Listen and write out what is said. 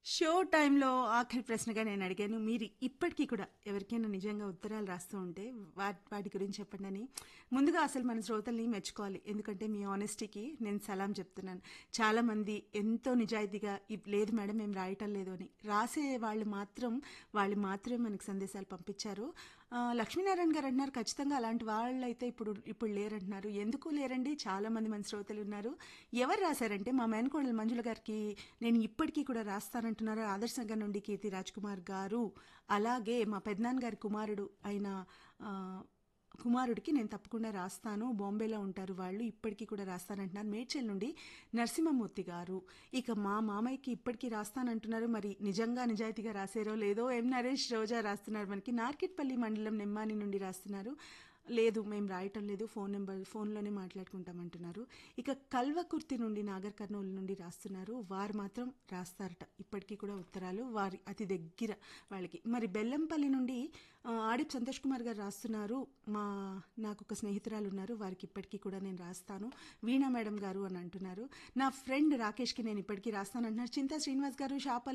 show టైంలో ఆఖరి ప్రశ్నగా నేను అడిగాను మీరు ఇప్పటికీ కూడా ఎవరికైనా నిజంగా ఉత్తరాలు రాస్తూ ఉంటే వా- వాటి గురించి చెప్పండి అని ముందుగా అసలు మన శ్రోతల్ని మెచ్చుకోవాలి ఎందుకంటే మీ ఆనెస్టీకి నేను సలాం చెప్తున్నాను చాలా మంది ఎంతో నిజాయితీగా "ఇప్ లేదు మేడం మేము రాయటం లేదు అని రాసే వాళ్ళు మాత్రం వాళ్ళు మాత్రమే మనకి సందేశాలు పంపించారు ఆ, లక్ష్మీనారాయణ గారు అంటున్నారు ఖచ్చితంగా అలాంటి వాళ్ళు అయితే ఇప్పుడు ఇప్పుడు లేరంటున్నారు ఎందుకు లేరండి చాలా మంది మన శ్రోతలు ఉన్నారు ఎవరు రాశారంటే మా మేనకోడలు మంజుల గారికి నేను ఇప్పటికీ కూడా రాస్తానంటున్నారు ఆదర్శంగా నుండి కీర్తి రాజ్ కుమార్ గారు అలాగే మా పెద్దనాన్న గారి కుమారుడు అయిన ఆ, కుమారుడికి నేను తప్పకుండా రాస్తాను బాంబేలో ఉంటారు వాళ్ళు ఇప్పటికీ కూడా రాస్తానంటున్నారు మేడ్చల్ నుండి నరసింహమూర్తి గారు ఇక మా మామయ్యకి ఇప్పటికీ రాస్తానంటున్నారు మరి నిజంగా నిజాయితీగా రాసారో లేదో ఎం నరేష్ రోజా రాస్తున్నారు మనకి నార్కెట్పల్లి మండలం నెమ్మాని నుండి రాస్తున్నారు లేదు మేము రాయటం లేదు ఫోన్ నెంబర్ ఫోన్లోనే మాట్లాడుకుంటామంటున్నారు ఇక కల్వకుర్తి నుండి నాగర్ కర్నూలు నుండి రాస్తున్నారు వారు మాత్రం రాస్తారట ఇప్పటికీ కూడా ఉత్తరాలు వారి అతి దగ్గర వాళ్ళకి మరి బెల్లంపల్లి నుండి ఆ, ఆడిప్ సంతోష్ కుమార్ గారు రాస్తున్నారు మా నాకు ఒక స్నేహితురాలు ఉన్నారు వారికి ఇప్పటికీ కూడా నేను రాస్తాను వీణా మేడం గారు అని అంటున్నారు నా ఫ్రెండ్ రాకేష్కి నేను ఇప్పటికీ రాస్తాను అంటున్నారు చింతా శ్రీనివాస్ గారు షాపల్